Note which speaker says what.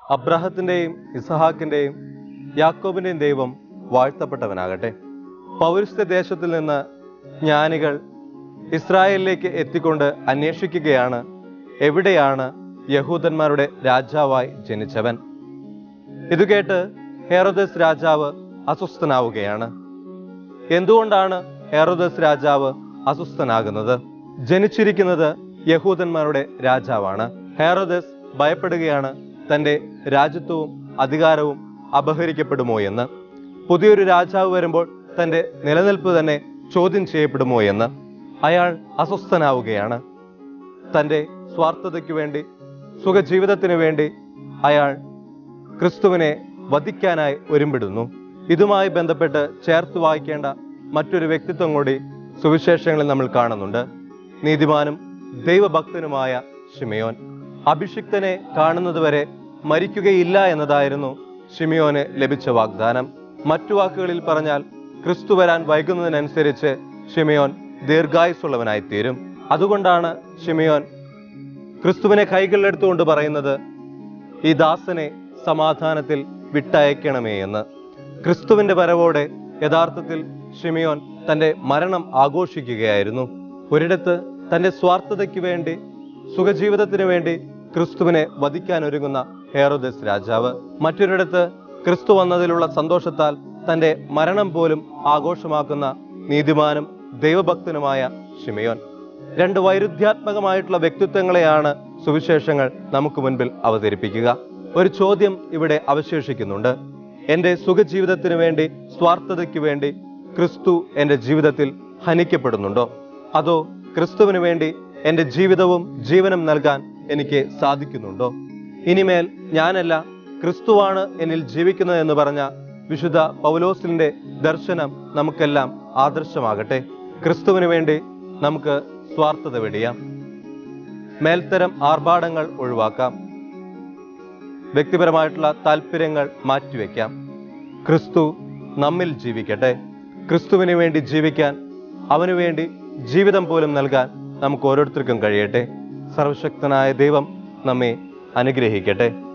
Speaker 1: അബ്രാഹത്തിന്റെയും ഇസഹാക്കിന്റെയും യാക്കോബിന്റെയും ദൈവം വാഴ്ത്തപ്പെട്ടവനാകട്ടെ പൗരസ്ത്യ ദേശത്തിൽ നിന്ന് ജ്ഞാനികൾ ഇസ്രായേലിലേക്ക് എത്തിക്കൊണ്ട് അന്വേഷിക്കുകയാണ് എവിടെയാണ് യഹൂദന്മാരുടെ രാജാവായി ജനിച്ചവൻ ഇത് കേട്ട് ഹെറോദസ് രാജാവ് അസ്വസ്ഥനാവുകയാണ് എന്തുകൊണ്ടാണ് ഹെറോദസ് രാജാവ് അസ്വസ്ഥനാകുന്നത് ജനിച്ചിരിക്കുന്നത് യഹൂദന്മാരുടെ രാജാവാണ് ഹെറോദസ് ഭയപ്പെടുകയാണ് തന്റെ രാജ്യത്വവും അധികാരവും അപഹരിക്കപ്പെടുമോ എന്ന് പുതിയൊരു രാജാവ് വരുമ്പോൾ തന്റെ നിലനിൽപ്പ് തന്നെ ചോദ്യം ചെയ്യപ്പെടുമോ എന്ന് അയാൾ അസ്വസ്ഥനാവുകയാണ് തന്റെ സ്വാർത്ഥതയ്ക്ക് വേണ്ടി സുഖജീവിതത്തിന് വേണ്ടി അയാൾ ക്രിസ്തുവിനെ വധിക്കാനായി ഒരുമ്പിടുന്നു ഇതുമായി ബന്ധപ്പെട്ട് ചേർത്ത് വായിക്കേണ്ട മറ്റൊരു വ്യക്തിത്വം കൂടി സുവിശേഷങ്ങളിൽ നമ്മൾ കാണുന്നുണ്ട് നീതിമാനും ദൈവഭക്തനുമായ ഷിമയോൻ അഭിഷിക്തനെ കാണുന്നതുവരെ മരിക്കുകയില്ല എന്നതായിരുന്നു ഷിമിയോന് ലഭിച്ച വാഗ്ദാനം മറ്റു വാക്കുകളിൽ പറഞ്ഞാൽ ക്രിസ്തു വരാൻ വൈകുന്നതിനനുസരിച്ച് ഷിമിയോൻ ദീർഘായുസുള്ളവനായി തീരും അതുകൊണ്ടാണ് ഷിമിയോൻ ക്രിസ്തുവിനെ കൈകളിലെടുത്തുകൊണ്ട് പറയുന്നത് ഈ ദാസനെ സമാധാനത്തിൽ വിട്ടയക്കണമേ എന്ന് ക്രിസ്തുവിന്റെ വരവോടെ യഥാർത്ഥത്തിൽ ഷിമിയോൻ തന്റെ മരണം ആഘോഷിക്കുകയായിരുന്നു ഒരിടത്ത് തന്റെ സ്വാർത്ഥതയ്ക്ക് വേണ്ടി സുഖജീവിതത്തിന് വേണ്ടി ക്രിസ്തുവിനെ വധിക്കാൻ ഒരുങ്ങുന്ന ഹേറോദസ് രാജാവ് മറ്റൊരിടത്ത് ക്രിസ്തു വന്നതിലുള്ള സന്തോഷത്താൽ തന്റെ മരണം പോലും ആഘോഷമാക്കുന്ന നീതിമാനും ദൈവഭക്തനുമായ ഷിമയോൻ രണ്ട് വൈരുദ്ധ്യാത്മകമായിട്ടുള്ള വ്യക്തിത്വങ്ങളെയാണ് സുവിശേഷങ്ങൾ നമുക്ക് മുൻപിൽ അവതരിപ്പിക്കുക ഒരു ചോദ്യം ഇവിടെ അവശേഷിക്കുന്നുണ്ട് എന്റെ സുഖജീവിതത്തിന് വേണ്ടി സ്വാർത്ഥതയ്ക്ക് വേണ്ടി ക്രിസ്തു എന്റെ ജീവിതത്തിൽ ഹനിക്കപ്പെടുന്നുണ്ടോ അതോ ക്രിസ്തുവിന് വേണ്ടി എന്റെ ജീവിതവും ജീവനും നൽകാൻ എനിക്ക് സാധിക്കുന്നുണ്ടോ ഇനിമേൽ ഞാനല്ല ക്രിസ്തുവാണ് എന്നിൽ ജീവിക്കുന്നത് എന്ന് പറഞ്ഞ വിശുദ്ധ പൗലോസിന്റെ ദർശനം നമുക്കെല്ലാം ആദർശമാകട്ടെ ക്രിസ്തുവിന് വേണ്ടി നമുക്ക് സ്വാർത്ഥത വെടിയാം മേൽത്തരം ആർഭാടങ്ങൾ ഒഴിവാക്കാം വ്യക്തിപരമായിട്ടുള്ള താല്പര്യങ്ങൾ മാറ്റിവെക്കാം ക്രിസ്തു നമ്മിൽ ജീവിക്കട്ടെ ക്രിസ്തുവിന് വേണ്ടി ജീവിക്കാൻ അവനു വേണ്ടി ജീവിതം പോലും നൽകാൻ നമുക്ക് ഓരോരുത്തർക്കും കഴിയട്ടെ സർവശക്തനായ ദൈവം നമ്മെ അനുഗ്രഹിക്കട്ടെ